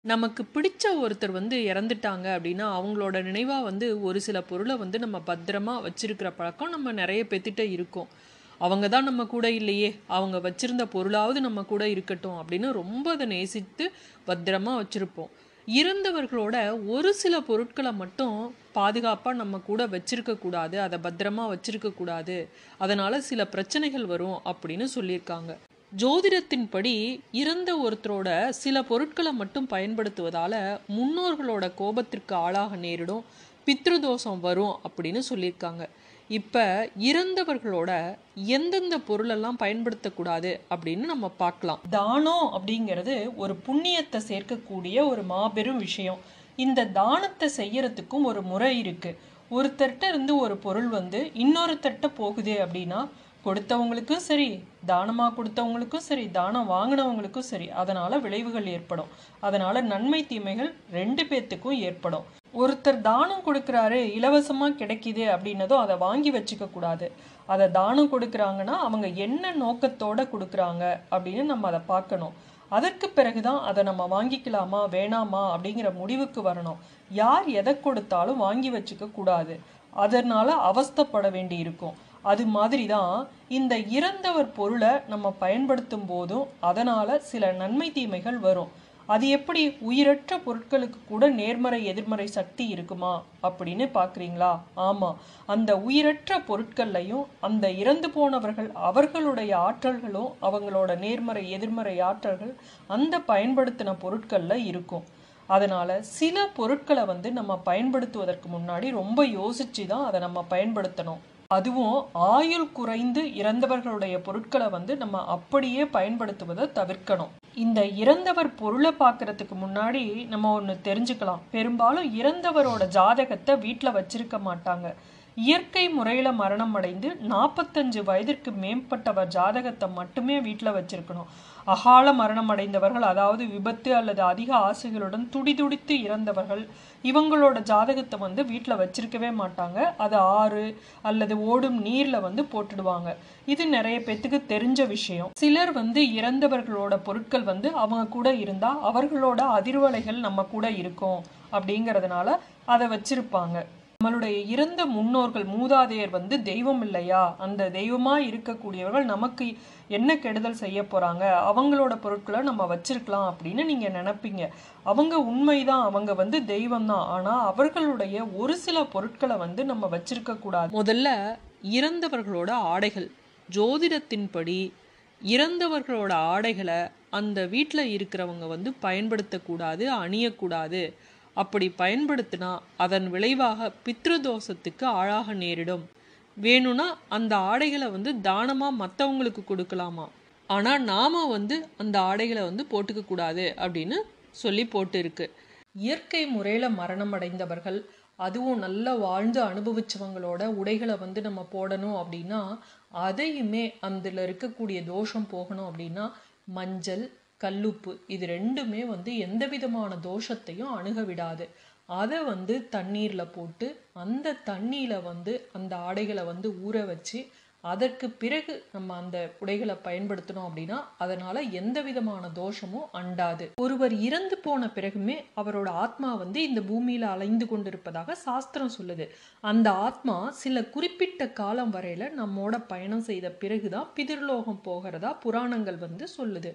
நமக்கு பிடிச்ச ஒருத்தர் வந்து இறந்துட்டாங்க அப்படின்னா அவங்களோட நினைவாக வந்து ஒரு சில பொருளை வந்து நம்ம பத்திரமா வச்சிருக்கிற பழக்கம் நம்ம நிறைய பேத்திட்ட இருக்கும் அவங்க தான் நம்ம கூட இல்லையே அவங்க வச்சிருந்த பொருளாவது நம்ம கூட இருக்கட்டும் அப்படின்னு ரொம்ப அதை நேசித்து பத்திரமா வச்சிருப்போம் இறந்தவர்களோட ஒரு சில பொருட்களை மட்டும் பாதுகாப்பாக நம்ம கூட வச்சிருக்க கூடாது அதை பத்திரமா வச்சிருக்க கூடாது அதனால சில பிரச்சனைகள் வரும் அப்படின்னு சொல்லியிருக்காங்க ஜோதிடத்தின்படி இறந்த ஒருத்தரோட சில பொருட்களை மட்டும் பயன்படுத்துவதால முன்னோர்களோட கோபத்திற்கு ஆளாக நேரிடும் பித்ருதோஷம் வரும் அப்படின்னு சொல்லியிருக்காங்க இப்போ இறந்தவர்களோட எந்தெந்த பொருளெல்லாம் பயன்படுத்தக்கூடாது அப்படின்னு நம்ம பார்க்கலாம் தானம் அப்படிங்கிறது ஒரு புண்ணியத்தை சேர்க்கக்கூடிய ஒரு மாபெரும் விஷயம் இந்த தானத்தை செய்யறதுக்கும் ஒரு முறை இருக்கு ஒருத்தர்கிட்ட இருந்து ஒரு பொருள் வந்து இன்னொருத்தர்கிட்ட போகுது அப்படின்னா கொடுத்தவங்களுக்கும் சரி தானமாக கொடுத்தவங்களுக்கும் சரி தானம் வாங்கினவங்களுக்கும் சரி அதனால விளைவுகள் ஏற்படும் அதனால நன்மை தீமைகள் ரெண்டு பேர்த்துக்கும் ஏற்படும் ஒருத்தர் தானம் கொடுக்குறாரு இலவசமாக கிடைக்குது அப்படின்னதும் அதை வாங்கி வச்சுக்க கூடாது அதை தானம் கொடுக்குறாங்கன்னா அவங்க என்ன நோக்கத்தோட கொடுக்குறாங்க அப்படின்னு நம்ம அதை பார்க்கணும் அதற்கு பிறகுதான் அதை நம்ம வாங்கிக்கலாமா வேணாமா அப்படிங்கிற முடிவுக்கு வரணும் யார் எதை கொடுத்தாலும் வாங்கி வச்சுக்க கூடாது அதனால அவஸ்தைப்பட வேண்டி இருக்கும் அது மாதிரி தான் இந்த இறந்தவர் பொருளை நம்ம பயன்படுத்தும் போதும் அதனால சில நன்மை தீமைகள் வரும் அது எப்படி உயிரற்ற பொருட்களுக்கு கூட நேர்மறை எதிர்மறை சக்தி இருக்குமா அப்படின்னு பார்க்குறீங்களா ஆமாம் அந்த உயிரற்ற பொருட்கள்லையும் அந்த இறந்து போனவர்கள் அவர்களுடைய ஆற்றல்களும் அவங்களோட நேர்மறை எதிர்மறை ஆற்றல்கள் அந்த பயன்படுத்தின பொருட்களில் இருக்கும் அதனால சில பொருட்களை வந்து நம்ம பயன்படுத்துவதற்கு முன்னாடி ரொம்ப யோசிச்சு தான் அதை நம்ம பயன்படுத்தணும் அதுவும் ஆயுள் குறைந்து இறந்தவர்களுடைய பொருட்களை வந்து நம்ம அப்படியே பயன்படுத்துவதை தவிர்க்கணும் இந்த இறந்தவர் பொருளை பார்க்கறதுக்கு முன்னாடி நம்ம ஒன்று தெரிஞ்சுக்கலாம் பெரும்பாலும் இறந்தவரோட ஜாதகத்தை வீட்டில் வச்சிருக்க மாட்டாங்க இயற்கை முறையில் மரணம் அடைந்து நாற்பத்தஞ்சு வயதிற்கு மேம்பட்டவர் ஜாதகத்தை மட்டுமே வீட்டில் வச்சிருக்கணும் அகால மரணம் அடைந்தவர்கள் அதாவது விபத்து அல்லது அதிக ஆசைகளுடன் துடிதுடித்து இறந்தவர்கள் இவங்களோட ஜாதகத்தை வந்து வீட்டில் வச்சிருக்கவே மாட்டாங்க அது ஆறு அல்லது ஓடும் நீரில் வந்து போட்டுடுவாங்க இது நிறைய பேத்துக்கு தெரிஞ்ச விஷயம் சிலர் வந்து இறந்தவர்களோட பொருட்கள் வந்து அவங்க கூட இருந்தால் அவர்களோட அதிர்வலைகள் நம்ம கூட இருக்கும் அப்படிங்கிறதுனால அதை வச்சிருப்பாங்க நம்மளுடைய இறந்த முன்னோர்கள் மூதாதையர் வந்து தெய்வம் இல்லையா அந்த தெய்வமா இருக்கக்கூடியவர்கள் நமக்கு என்ன கெடுதல் செய்ய போறாங்க அவங்களோட பொருட்களை நம்ம வச்சிருக்கலாம் அப்படின்னு நீங்க நினைப்பீங்க அவங்க உண்மைதான் அவங்க வந்து தெய்வம் தான் ஆனா அவர்களுடைய ஒரு சில பொருட்களை வந்து நம்ம வச்சிருக்க கூடாது முதல்ல இறந்தவர்களோட ஆடைகள் ஜோதிடத்தின்படி இறந்தவர்களோட ஆடைகளை அந்த வீட்டில் இருக்கிறவங்க வந்து பயன்படுத்தக்கூடாது அணியக்கூடாது அப்படி பயன்படுத்தினா அதன் விளைவாக பித்ருதோஷத்துக்கு ஆளாக நேரிடும் வேணும்னா அந்த ஆடைகளை வந்து தானமாக மற்றவங்களுக்கு கொடுக்கலாமா ஆனால் நாம் வந்து அந்த ஆடைகளை வந்து போட்டுக்க கூடாது அப்படின்னு சொல்லி போட்டு இருக்கு இயற்கை முறையில் மரணம் அடைந்தவர்கள் அதுவும் நல்லா வாழ்ந்து அனுபவிச்சவங்களோட உடைகளை வந்து நம்ம போடணும் அப்படின்னா அதையுமே அதில் இருக்கக்கூடிய தோஷம் போகணும் அப்படின்னா மஞ்சள் கல்லுப்பு இது ரெண்டுமே வந்து எந்த விதமான தோஷத்தையும் அணுக விடாது அதை வந்து தண்ணீரில் போட்டு அந்த தண்ணியில் வந்து அந்த ஆடைகளை வந்து ஊற வச்சு அதற்கு பிறகு நம்ம அந்த உடைகளை பயன்படுத்தணும் அப்படின்னா அதனால எந்த விதமான தோஷமும் அண்டாது ஒருவர் இறந்து போன பிறகுமே அவரோட ஆத்மா வந்து இந்த பூமியில அலைந்து கொண்டிருப்பதாக சாஸ்திரம் சொல்லுது அந்த ஆத்மா சில குறிப்பிட்ட காலம் வரையில நம்மோட பயணம் செய்த பிறகுதான் பிதிர்லோகம் போகிறதா புராணங்கள் வந்து சொல்லுது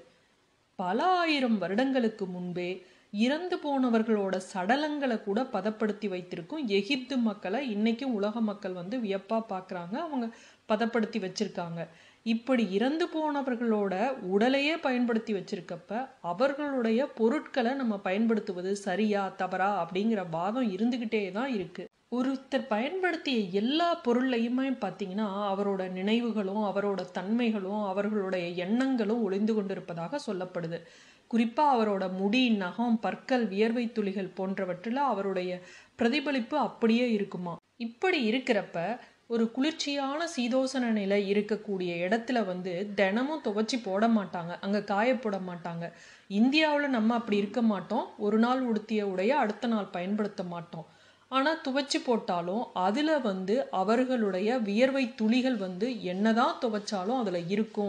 பல ஆயிரம் வருடங்களுக்கு முன்பே இறந்து போனவர்களோட சடலங்களை கூட பதப்படுத்தி வைத்திருக்கும் எகிப்து மக்களை இன்னைக்கும் உலக மக்கள் வந்து வியப்பா பார்க்குறாங்க அவங்க பதப்படுத்தி வச்சிருக்காங்க இப்படி இறந்து போனவர்களோட உடலையே பயன்படுத்தி வச்சிருக்கப்ப அவர்களுடைய பொருட்களை நம்ம பயன்படுத்துவது சரியா தவறா அப்படிங்கிற வாதம் இருந்துகிட்டே தான் இருக்கு ஒருத்தர் பயன்படுத்திய எல்லா பொருளையுமே பார்த்தீங்கன்னா அவரோட நினைவுகளும் அவரோட தன்மைகளும் அவர்களுடைய எண்ணங்களும் ஒளிந்து கொண்டிருப்பதாக சொல்லப்படுது குறிப்பாக அவரோட முடி நகம் பற்கள் வியர்வை துளிகள் போன்றவற்றில் அவருடைய பிரதிபலிப்பு அப்படியே இருக்குமா இப்படி இருக்கிறப்ப ஒரு குளிர்ச்சியான சீதோசன நிலை இருக்கக்கூடிய இடத்துல வந்து தினமும் துவைச்சி போட மாட்டாங்க அங்கே காய போட மாட்டாங்க இந்தியாவில் நம்ம அப்படி இருக்க மாட்டோம் ஒரு நாள் உடுத்திய உடைய அடுத்த நாள் பயன்படுத்த மாட்டோம் ஆனால் துவைச்சி போட்டாலும் அதில் வந்து அவர்களுடைய வியர்வை துளிகள் வந்து என்னதான் துவைச்சாலும் அதில் இருக்கும்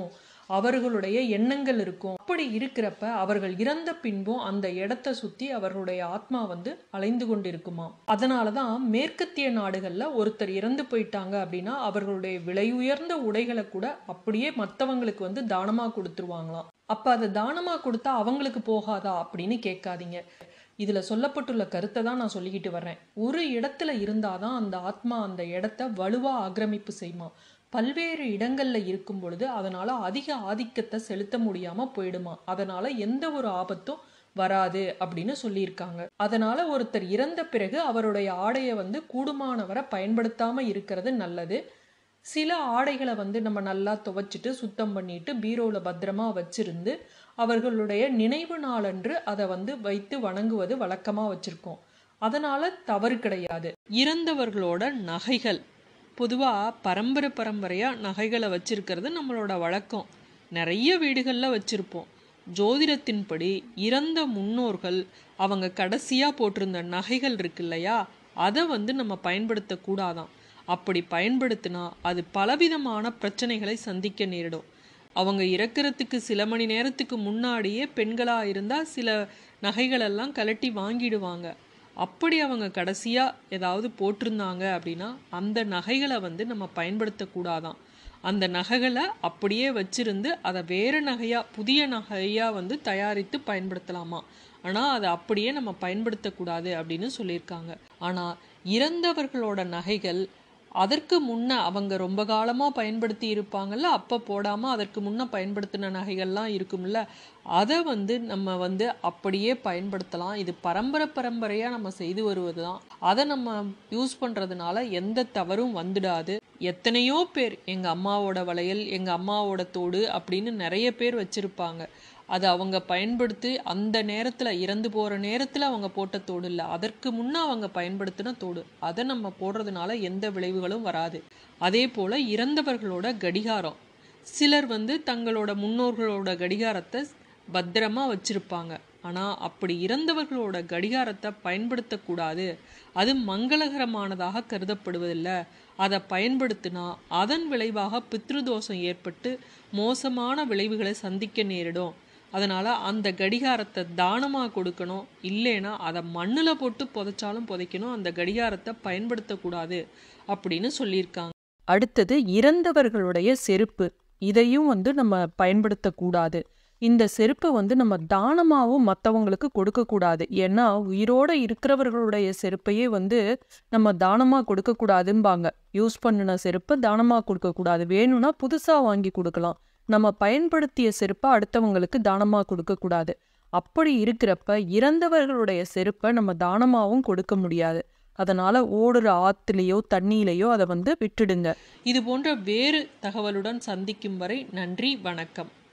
அவர்களுடைய எண்ணங்கள் இருக்கும் அப்படி இருக்கிறப்ப அவர்கள் இறந்த பின்பும் அந்த இடத்தை சுத்தி அவர்களுடைய ஆத்மா வந்து அலைந்து கொண்டிருக்குமா அதனாலதான் மேற்கத்திய நாடுகள்ல ஒருத்தர் இறந்து போயிட்டாங்க அப்படின்னா அவர்களுடைய விலை உயர்ந்த உடைகளை கூட அப்படியே மத்தவங்களுக்கு வந்து தானமா கொடுத்துருவாங்களாம் அப்ப அதை தானமா கொடுத்தா அவங்களுக்கு போகாதா அப்படின்னு கேட்காதீங்க இதுல சொல்லப்பட்டுள்ள கருத்தை தான் நான் சொல்லிக்கிட்டு வர்றேன் ஒரு இடத்துல இருந்தாதான் அந்த ஆத்மா அந்த இடத்த வலுவா ஆக்கிரமிப்பு செய்யுமா பல்வேறு இடங்கள்ல இருக்கும் பொழுது அதனால அதிக ஆதிக்கத்தை செலுத்த முடியாம போயிடுமா அதனால எந்த ஒரு ஆபத்தும் வராது அப்படின்னு சொல்லியிருக்காங்க அதனால ஒருத்தர் இறந்த பிறகு அவருடைய ஆடையை வந்து கூடுமானவரை பயன்படுத்தாம இருக்கிறது நல்லது சில ஆடைகளை வந்து நம்ம நல்லா துவைச்சிட்டு சுத்தம் பண்ணிட்டு பீரோவில் பத்திரமா வச்சிருந்து அவர்களுடைய நினைவு நாளன்று அதை வந்து வைத்து வணங்குவது வழக்கமாக வச்சிருக்கோம் அதனால தவறு கிடையாது இறந்தவர்களோட நகைகள் பொதுவாக பரம்பரை பரம்பரையாக நகைகளை வச்சிருக்கிறது நம்மளோட வழக்கம் நிறைய வீடுகளில் வச்சிருப்போம் ஜோதிடத்தின்படி இறந்த முன்னோர்கள் அவங்க கடைசியாக போட்டிருந்த நகைகள் இருக்கு இல்லையா அதை வந்து நம்ம பயன்படுத்தக்கூடாதாம் அப்படி பயன்படுத்தினா அது பலவிதமான பிரச்சனைகளை சந்திக்க நேரிடும் அவங்க இறக்கிறதுக்கு சில மணி நேரத்துக்கு முன்னாடியே பெண்களாக இருந்தால் சில நகைகளெல்லாம் கலட்டி வாங்கிடுவாங்க அப்படி அவங்க கடைசியாக ஏதாவது போட்டிருந்தாங்க அப்படின்னா அந்த நகைகளை வந்து நம்ம பயன்படுத்தக்கூடாதான் அந்த நகைகளை அப்படியே வச்சிருந்து அதை வேறு நகையாக புதிய நகையாக வந்து தயாரித்து பயன்படுத்தலாமா ஆனால் அதை அப்படியே நம்ம பயன்படுத்தக்கூடாது அப்படின்னு சொல்லியிருக்காங்க ஆனால் இறந்தவர்களோட நகைகள் அதற்கு முன்ன அவங்க ரொம்ப காலமாக பயன்படுத்தி இருப்பாங்கல்ல அப்போ போடாமல் அதற்கு முன்ன பயன்படுத்தின நகைகள்லாம் இருக்கும்ல அதை வந்து நம்ம வந்து அப்படியே பயன்படுத்தலாம் இது பரம்பரை பரம்பரையாக நம்ம செய்து வருவது தான் அதை நம்ம யூஸ் பண்ணுறதுனால எந்த தவறும் வந்துடாது எத்தனையோ பேர் எங்கள் அம்மாவோட வளையல் எங்கள் அம்மாவோட தோடு அப்படின்னு நிறைய பேர் வச்சுருப்பாங்க அதை அவங்க பயன்படுத்தி அந்த நேரத்தில் இறந்து போகிற நேரத்தில் அவங்க போட்ட தோடு இல்லை அதற்கு முன்னே அவங்க பயன்படுத்தின தோடு அதை நம்ம போடுறதுனால எந்த விளைவுகளும் வராது அதே போல் இறந்தவர்களோட கடிகாரம் சிலர் வந்து தங்களோட முன்னோர்களோட கடிகாரத்தை பத்திரமா வச்சிருப்பாங்க ஆனால் அப்படி இறந்தவர்களோட கடிகாரத்தை பயன்படுத்தக்கூடாது அது மங்களகரமானதாக கருதப்படுவதில்லை அதை பயன்படுத்தினா அதன் விளைவாக பித்ருதோஷம் ஏற்பட்டு மோசமான விளைவுகளை சந்திக்க நேரிடும் அதனால் அந்த கடிகாரத்தை தானமாக கொடுக்கணும் இல்லைன்னா அதை மண்ணில் போட்டு புதைச்சாலும் புதைக்கணும் அந்த கடிகாரத்தை பயன்படுத்தக்கூடாது அப்படின்னு சொல்லியிருக்காங்க அடுத்தது இறந்தவர்களுடைய செருப்பு இதையும் வந்து நம்ம பயன்படுத்தக்கூடாது இந்த செருப்பை வந்து நம்ம தானமாகவும் மற்றவங்களுக்கு கொடுக்கக்கூடாது ஏன்னா உயிரோட இருக்கிறவர்களுடைய செருப்பையே வந்து நம்ம தானமாக கொடுக்கக்கூடாதும்பாங்க யூஸ் பண்ணின செருப்பை தானமாக கொடுக்கக்கூடாது வேணும்னா புதுசாக வாங்கி கொடுக்கலாம் நம்ம பயன்படுத்திய செருப்பை அடுத்தவங்களுக்கு தானமாக கொடுக்கக்கூடாது அப்படி இருக்கிறப்ப இறந்தவர்களுடைய செருப்பை நம்ம தானமாகவும் கொடுக்க முடியாது அதனால ஓடுற ஆத்துலேயோ தண்ணியிலையோ அதை வந்து விட்டுடுங்க இது போன்ற வேறு தகவலுடன் சந்திக்கும் வரை நன்றி வணக்கம்